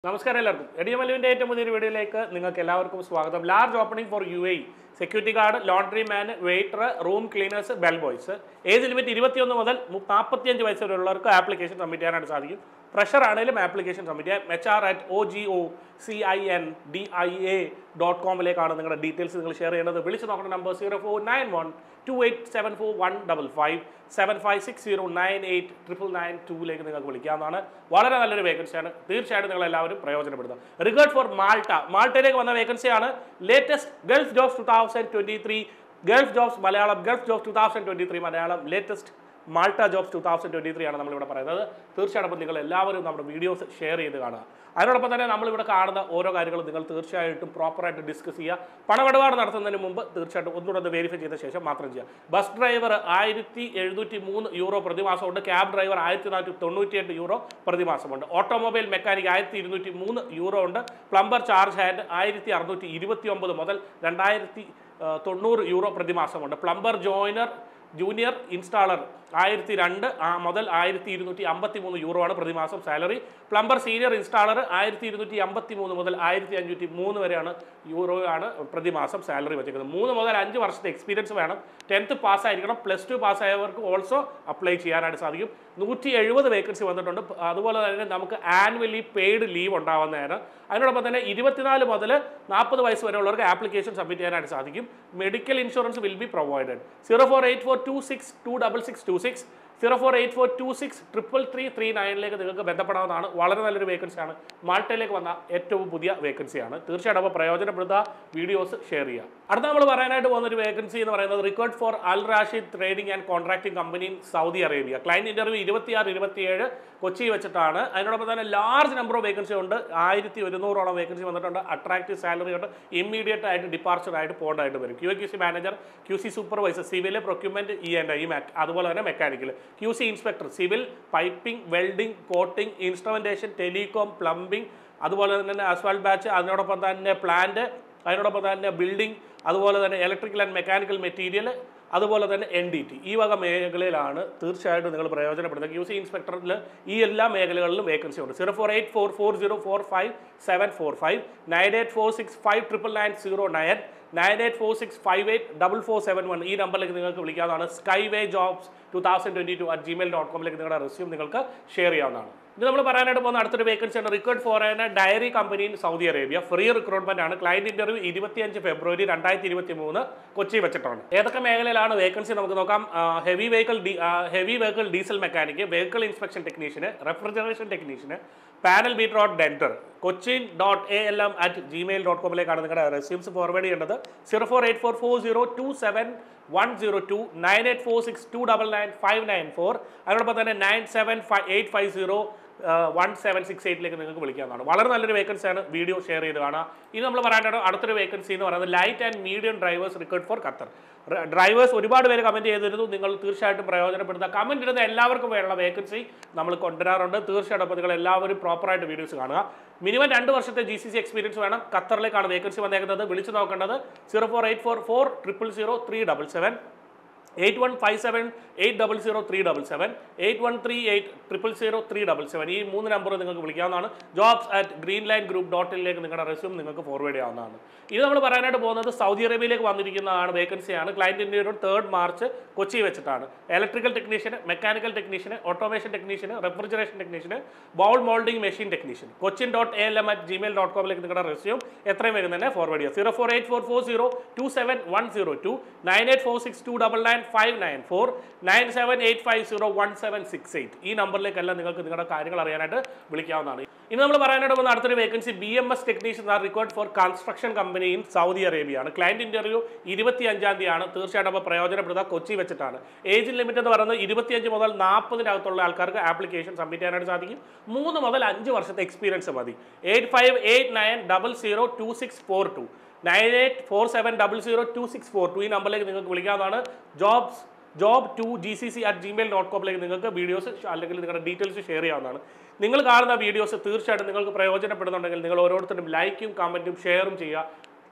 നമസ്കാരം എല്ലാവർക്കും എഡിയമലുവിൻ്റെ ഏറ്റവും പുതിയൊരു വീഡിയോയിലേക്ക് നിങ്ങൾക്ക് എല്ലാവർക്കും സ്വാഗതം large opening for you a security guard laundry man waiter room cleaners bell boys age limit ഇരുപത്തിയൊന്ന് മുതൽ നാൽപ്പത്തിയഞ്ച് വയസ്സ് വരെയുള്ളവർക്ക് ആപ്ലിക്കേഷൻ സബ്മിറ്റ് ചെയ്യാനായിട്ട് സാധിക്കും പ്രഷർ ആണെങ്കിലും ആപ്ലിക്കേഷൻ സബ്മിറ്റ് ചെയ്യാം H R at O G O C I N D I A dot കോമിലേക്കാണ് നിങ്ങളുടെ ഡീറ്റെയിൽസ് നിങ്ങൾ ഷെയർ ചെയ്യേണ്ടത് വിളിച്ച് നോക്കേണ്ട number zero four nine one two eight seven four one double five seven five six zero nine eight triple nine ടൂവിലേക്ക് നിങ്ങൾക്ക് വിളിക്കാവുന്നതാണ് വളരെ നല്ലൊരു വേക്കൻസിയാണ് തീർച്ചയായിട്ടും നിങ്ങൾ എല്ലാവരും പ്രയോജനപ്പെടുത്തുക റിഗേർഡ് ഫോർ മാൾട്ട മാൾട്ടയിലേക്ക് വന്ന വേക്കൻസിയാണ് latest Gulf jobs two thousand twenty three Gulf jobs Malayalam Gulf jobs two thousand twenty three Malayalam latest Malta jobs two thousand twenty three ആണ് നമ്മളിവിടെ പറയുന്നത് തീർച്ചയായിട്ടും നിങ്ങൾ എല്ലാവരും നമ്മുടെ വീഡിയോസ് ഷെയർ ചെയ്ത് കാണുക അതിനോടൊപ്പം തന്നെ നമ്മളിവിടെ കാണുന്ന ഓരോ കാര്യങ്ങളും നിങ്ങൾ തീർച്ചയായിട്ടും പ്രോപ്പറായിട്ട് ഡിസ്കസ് ചെയ്യുക പണമിടപാട് നടത്തുന്നതിന് മുമ്പ് തീർച്ചയായിട്ടും ഒന്നുകൂടെ ഒന്ന് വെരിഫൈ ചെയ്ത ശേഷം മാത്രം ചെയ്യുക ബസ് ഡ്രൈവർ ആയിരത്തി എഴുന്നൂറ്റി മൂന്ന് യൂറോ പ്രതിമാസമുണ്ട് ക്യാബ് ഡ്രൈവർ ആയിരത്തി നാനൂറ്റി തൊണ്ണൂറ്റിയെട്ട് യൂറോ പ്രതിമാസമുണ്ട് ഓട്ടോമൊബൈൽ മെക്കാനിക് ആയിരത്തി ഇരുന്നൂറ്റി മൂന്ന് യൂറോ ഉണ്ട് പ്ലംബർ ചാർജ് ഹാൻഡ് ആയിരത്തി അറുന്നൂറ്റി ഇരുപത്തി ഒമ്പത് മുതൽ രണ്ടായിരത്തി ആ, തൊണ്ണൂറ് യൂറോ പ്രതിമാസമുണ്ട് പ്ലംബർ ജോയിനർ ജൂനിയർ ഇൻസ്റ്റാളർ ആയിരത്തി രണ്ട് ആ മുതൽ ആയിരത്തി ഇരുന്നൂറ്റി അമ്പത്തി മൂന്ന് യൂറോ ആണ് പ്രതിമാസം സാലറി പ്ലംബർ സീനിയർ ഇൻസ്റ്റാളർ ആയിരത്തി ഇരുന്നൂറ്റി അമ്പത്തി മൂന്ന് മുതൽ ആയിരത്തി അഞ്ഞൂറ്റി മൂന്ന് വരെയാണ് യൂറോ ആണ് പ്രതിമാസം സാലറി വെച്ചിരിക്കുന്നത് മൂന്ന് മുതൽ അഞ്ച് വർഷത്തെ എക്സ്പീരിയൻസ് വേണം ടെൻത്ത് പാസ്സായിരിക്കണം പ്ലസ് ടു പാസ്സായവർക്ക് ഓൾസോ അപ്ലൈ ചെയ്യാനായിട്ട് സാധിക്കും നൂറ്റി എഴുപത് വേക്കൻസി വന്നിട്ടുണ്ട് അതുപോലെ തന്നെ നമുക്ക് ആനുവലി പെയ്ഡ് ലീവ് ഉണ്ടാവുന്നതാണ് അതിനോടൊപ്പം തന്നെ ഇരുപത്തിനാല് മുതൽ നാൽപ്പത് വയസ്സ് വരെയുള്ളവർക്ക് ആപ്ലിക്കേഷൻ സബ്മിറ്റ് ചെയ്യാനായിട്ട് സാധിക്കും medical insurance will be provided zero four eight four two six two double six two six zero four eight four two six triple three three നയനിലേക്ക് നിങ്ങൾക്ക് ബന്ധപ്പെടാവുന്നതാണ് വളരെ നല്ലൊരു വേക്കൻസിയാണ് മാൾട്ടയിലേക്ക് വന്ന ഏറ്റവും പുതിയ വേക്കൻസിയാണ് തീർച്ചയായിട്ടും അപ്പോൾ പ്രയോജനപ്പെടുത്തുക വീഡിയോസ് ഷെയർ ചെയ്യുക അടുത്ത നമ്മൾ പറയാനായിട്ട് പോകുന്ന ഒരു വേക്കൻസി എന്ന് പറയുന്നത് required for Al Rashid trading and contracting company in Saudi Arabia client interview ഇരുപത്തിയാറ് ഇരുപത്തിയേഴ് കൊച്ചി വെച്ചിട്ടാണ് അതിനോടൊപ്പം തന്നെ ലാർജ് നമ്പർ ഓഫ് വേക്കൻസി ഉണ്ട് ആയിരത്തി ഒരുന്നൂറോളം വേക്കൻസി വന്നിട്ടുണ്ട് അട്രാക്റ്റീവ് സാലറി ഉണ്ട് ഇമ്മീഡിയറ്റ് ആയിട്ട് ഡിപ്പാർച്ചർ ആയിട്ട് പോകേണ്ടതായിട്ട് വരും Q Q C manager Q C supervisor civil procurement E and E mac അതുപോലെ തന്നെ mechanical Q C inspector civil piping welding coating instrumentation telecom plumbing അതുപോലെ തന്നെ അസ്വാൾട്ട് ബാച്ച് അതിനോടൊപ്പം തന്നെ പ്ലാന്റ് അതിനോടൊപ്പം തന്നെ ബിൽഡിംഗ് അതുപോലെ തന്നെ ഇലക്ട്രിക്കൽ ആൻഡ് മെക്കാനിക്കൽ മെറ്റീരിയൽ അതുപോലെ തന്നെ എൻ ഡി ടി ഈ വക മേഖലയിലാണ് തീർച്ചയായിട്ടും നിങ്ങൾ പ്രയോജനപ്പെടുന്നത് ക്യു സി ഇൻസ്പെക്ടറിൽ ഈ എല്ലാ മേഖലകളിലും വേക്കൻസി ഉണ്ട് zero four eight four four zero four five seven four five nine eight four six five triple nine zero nine nine eight four six five eight double four seven one ഈ നമ്പറിലേക്ക് നിങ്ങൾക്ക് വിളിക്കാവുന്നതാണ് sky way jobs two thousand twenty two at Gmail dot കോമിലേക്ക് നിങ്ങളുടെ resume നിങ്ങൾക്ക് share ചെയ്യാവുന്നതാണ് ഇത് നമ്മൾ പറയാനായിട്ട് പോകുന്ന അടുത്തൊരു വേക്കൻസി ആണ് റിക്വയർഡ് ഫോർ എന്ന dairy company in Saudi Arabia free recruitment ആണ് ക്ലയന്റ് ഇന്റർവ്യൂ ഇരുപത്തിയഞ്ച് ഫെബ്രുവരി രണ്ടായിരത്തി ഇരുപത്തി മൂന്ന് കൊച്ചി വെച്ചിട്ടാണ് ഏതൊക്കെ മേഖലയിലാണ് വേക്കൻസി നമുക്ക് നോക്കാം heavy vehicle heavy vehicle diesel mechanic vehicle inspection technician refrigeration technician panel beat dot denter Cochin dot A L M at Gmail dot കോമിലേക്കാണ് നിങ്ങളുടെ റെസ്യൂംസ് ഫോർവേഡ് ചെയ്യേണ്ടത് zero four eight four four zero two seven one zero two nine eight four six two double nine five nine four അതിനോടൊപ്പം തന്നെ nine seven five eight five zero one seven six എയ്റ്റിലേക്ക് നിങ്ങൾക്ക് വിളിക്കാവുന്നതാണ് വളരെ നല്ലൊരു വേക്കൻസിയാണ് video share ചെയ്ത് കാണുക ഇത് നമ്മൾ പറയാനായിട്ട് അടുത്തൊരു വേക്കൻസി എന്ന് പറയുന്നത് light and medium drivers required for Qatar drivers ഒരുപാട് പേര് കമൻറ്റ് ചെയ്തിരുന്നു നിങ്ങൾ തീർച്ചയായിട്ടും പ്രയോജനപ്പെടുത്തുക കമൻറ്റ് ഇടുന്ന എല്ലാവർക്കും വേണ്ട വേക്കൻസി നമ്മൾ കൊണ്ടുവരാറുണ്ട് തീർച്ചയായിട്ടും അപ്പോൾ നിങ്ങൾ എല്ലാവരും പ്രോപ്പറായിട്ട് വീഡിയോസ് കാണുക മിനിമം രണ്ട് വർഷത്തെ ജി സി സി എക്സ്പീരിയൻസ് വേണം ഖത്തറിലേക്കാണ് വേക്കൻസി വന്നേക്കുന്നത് വിളിച്ചു നോക്കേണ്ടത് zero four eight four four triple zero three double seven eight one five seven eight double zero three double seven eight one three eight triple zero three double seven ഈ മൂന്ന് number നിങ്ങൾക്ക് വിളിക്കാവുന്നതാണ് jobs at green line group dot ഇനിലേക്ക് നിങ്ങളുടെ resume നിങ്ങൾക്ക് forward ചെയ്യാവുന്നതാണ് ഇത് നമ്മൾ പറയാനായിട്ട് പോകുന്നത് സൗദി അറേബ്യയിലേക്ക് വന്നിരിക്കുന്നതാണ് വേക്കൻസിയാണ് ക്ലയൻറ്റ് ഇന്ത്യയുടെ തേർഡ് മാർച്ച് കൊച്ചി വെച്ചിട്ടാണ് electrical technician mechanical technician automation technician refrigeration technician blow moulding machine technician Cochin dot A L M at Gmail dot കോമിലേക്ക് നിങ്ങളുടെ റെസ്യൂം എത്രയും വേഗം തന്നെ ഫോർവേഡ് ചെയ്യുക zero four eight four four zero two seven one zero two nine eight four six two double nine five nine four nine seven eight five zero one seven six eight ഈ നമ്പറിലേക്കെല്ലാം നിങ്ങൾക്ക് നിങ്ങളുടെ കാര്യങ്ങൾ അറിയാനായിട്ട് വിളിക്കാവുന്നതാണ് ഇനി നമ്മൾ പറയാനായിട്ട് പോകുന്ന അടുത്തൊരു vacancy B M S technician are required for construction company in Saudi അറേബ്യയാണ് ക്ലയന്റ് ഇന്റർവ്യൂ ഇരുപത്തി അഞ്ചാം തീയതിയാണ് തീർച്ചയായിട്ടും അപ്പോൾ പ്രയോജനപ്പെടുക കൊച്ചി വെച്ചിട്ടാണ് ഏജ് ലിമിറ്റ് എന്ന് പറയുന്നത് ഇരുപത്തിയഞ്ച് മുതൽ നാൽപ്പതിനകത്തുള്ള ആൾക്കാർക്ക് ആപ്ലിക്കേഷൻ സബ്മിറ്റ് ചെയ്യാനായിട്ട് സാധിക്കും മൂന്ന് മുതൽ അഞ്ച് വർഷത്തെ എക്സ്പീരിയൻസ് മതി eight five eight nine double zero two six four two nine eight four seven double zero two six four two ഈ നമ്പറിലേക്ക് നിങ്ങൾക്ക് വിളിക്കാവുന്നതാണ് jobs job to G C C at Gmail dot കോമിലേക്ക് നിങ്ങൾക്ക് വീഡിയോസ് അല്ലെങ്കിൽ നിങ്ങളുടെ details share ചെയ്യാവുന്നതാണ് നിങ്ങൾ കാണുന്ന വീഡിയോസ് തീർച്ചയായിട്ടും നിങ്ങൾക്ക് പ്രയോജനപ്പെടുന്നുണ്ടെങ്കിൽ നിങ്ങൾ ഓരോരുത്തരും ലൈക്കും കമൻറ്റും ഷെയറും ചെയ്യുക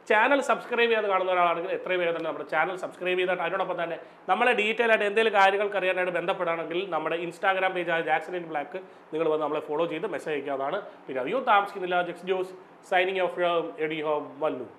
ചാനൽ സബ്സ്ക്രൈബ് ചെയ്യാതെ കാണുന്ന ഒരാളാണെങ്കിൽ എത്രയും വേഗം തന്നെ നമ്മുടെ ചാനൽ സബ്സ്ക്രൈബ് ചെയ്തിട്ട് അതിനോടൊപ്പം തന്നെ നമ്മളെ ഡീറ്റെയിൽ ആയിട്ട് എന്തെങ്കിലും കാര്യങ്ങൾക്ക് അറിയാനായിട്ട് ബന്ധപ്പെടുകയാണെങ്കിൽ നമ്മുടെ ഇൻസ്റ്റാഗ്രാം പേജായ ജാക്സൺ ഇൻ ബ്ലാക്ക് നിങ്ങൾ വന്ന് നമ്മളെ ഫോളോ ചെയ്ത് മെസ്സേജ് അയക്കാവുന്നതാണ് പിന്നെ അധികം താമസിക്കുന്നില്ല ജക്സ് ജോസ് സൈനിങ് ഓഫ് എഡി ഹോം വല്ലു